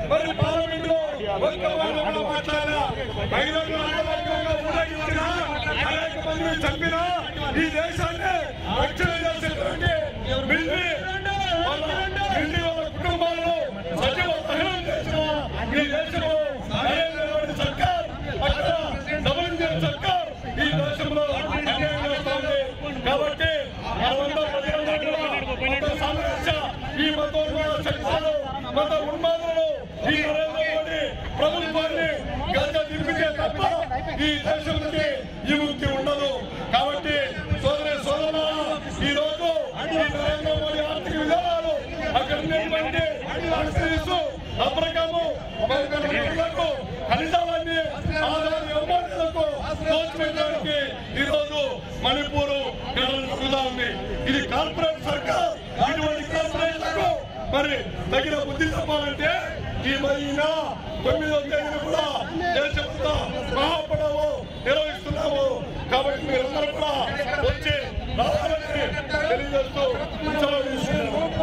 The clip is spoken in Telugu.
మరి పార్లమెంట్ లో ఒక్క మాట కూడా మాట్లాడాలా మహిళలు ఆడవర్గంగా ఊరేగించిన అనేక మందిని చంపిన ఈ దేశాన్ని రక్షణ చేసేటువంటి మిలిటరీ వాళ్ళ మిలిటరీ వాళ్ళ కుటుంబాలను సజీవ దహనం చేసిన ఈ దేశంలో నరేంద్ర మోడీ సర్కార్ అక్కడ డబుల్ ఇంజిన్ సర్కార్ ఈ దేశంలో అన్యాయం చేస్తోంది కాబట్టి మనమంతా ప్రజలందరూ కూడా మత సామరస్య ఈ మతోన్మాద శక్తులు మత ఉన్మాదులు ఈ నరేంద్ర మోడీ ప్రభుత్వాన్ని గత తిరిగితే తప్ప ఈ దేశం నుంచి విముక్తి ఉండదు కాబట్టి సోదరి సోదరు ఈ రోజు ఈ నరేంద్ర మోడీ ఆర్థిక విధానాలు అక్కడ ఉన్నటువంటి పరిస్థితులు అబ్రకము ప్రజలకు ఖనిజాలన్నీ ఆధార వ్యవహారాలకు దోచుకోవడానికి ఈ రోజు మణిపూర్ జరుగుతా ఉంది ఇది కార్పొరేట్ సర్కార్ ఇటువంటి కార్పొరేట్లకు మరి తగిన బుద్ధి చెప్పాలంటే ఈ మహిళ తొమ్మిదో తేదీన కూడా దేశమంతా మహాపడవు నిర్వహిస్తున్నాము కాబట్టి మీరందరూ కూడా వచ్చి రావాలని తెలియజేస్తూ సెలవు తీసుకుంటున్నాము